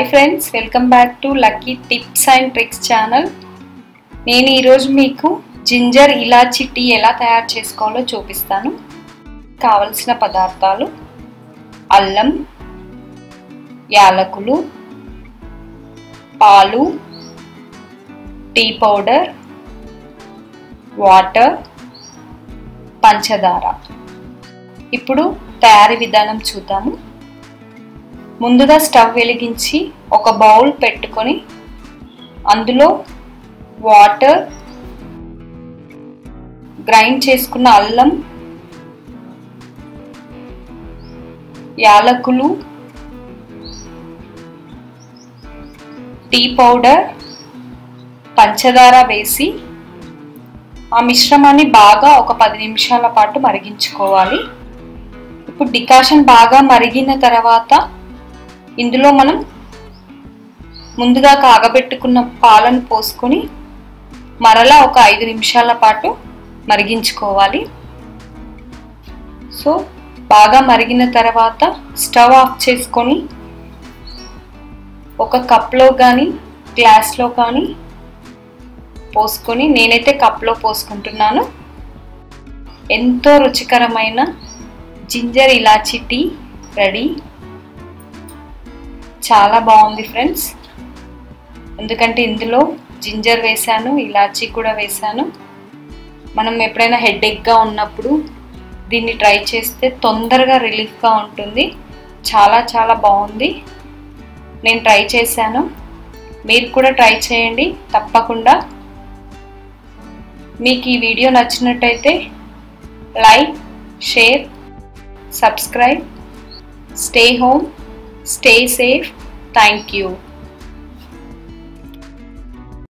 friends welcome back to lucky tips and tricks channel నేను ఈరోజు మీకు జింజర్ ఇలాచి tea ఎలా తయారు చేసుకోవాలో చూపిస్తాను కావలసిన పదార్థాలు అల్లం యాలకులు పాలు టీ పౌడర్ వాటర్ పంచదార ఇప్పుడు తయారీ విధానం చూద్దాము ముందుగా స్టవ్ వెలిగించి ఒక బౌల్ పెట్టుకొని అందులో వాటర్ గ్రైండ్ చేసుకున్న అల్లం యాలకులు టీ పౌడర్ పంచదార వేసి ఆ మిశ్రమాన్ని బాగా ఒక పది నిమిషాల పాటు మరిగించుకోవాలి ఇప్పుడు డికాషన్ బాగా మరిగిన తర్వాత ఇందులో మనం ముందుగా కాగబెట్టుకున్న పాలను పోసుకొని మరలా ఒక ఐదు నిమిషాల పాటు మరిగించుకోవాలి సో బాగా మరిగిన తర్వాత స్టవ్ ఆఫ్ చేసుకొని ఒక కప్లో కానీ గ్లాస్లో కానీ పోసుకొని నేనైతే కప్లో పోసుకుంటున్నాను ఎంతో రుచికరమైన జింజర్ ఇలాచి టీ రెడీ చాలా బాగుంది ఫ్రెండ్స్ ఎందుకంటే ఇందులో జింజర్ వేసాను ఇలాచీ కూడా వేసాను మనం ఎప్పుడైనా హెడేక్గా ఉన్నప్పుడు దీన్ని ట్రై చేస్తే తొందరగా రిలీఫ్గా ఉంటుంది చాలా చాలా బాగుంది నేను ట్రై చేశాను మీరు కూడా ట్రై చేయండి తప్పకుండా మీకు ఈ వీడియో నచ్చినట్టయితే like share subscribe stay home stay safe thank you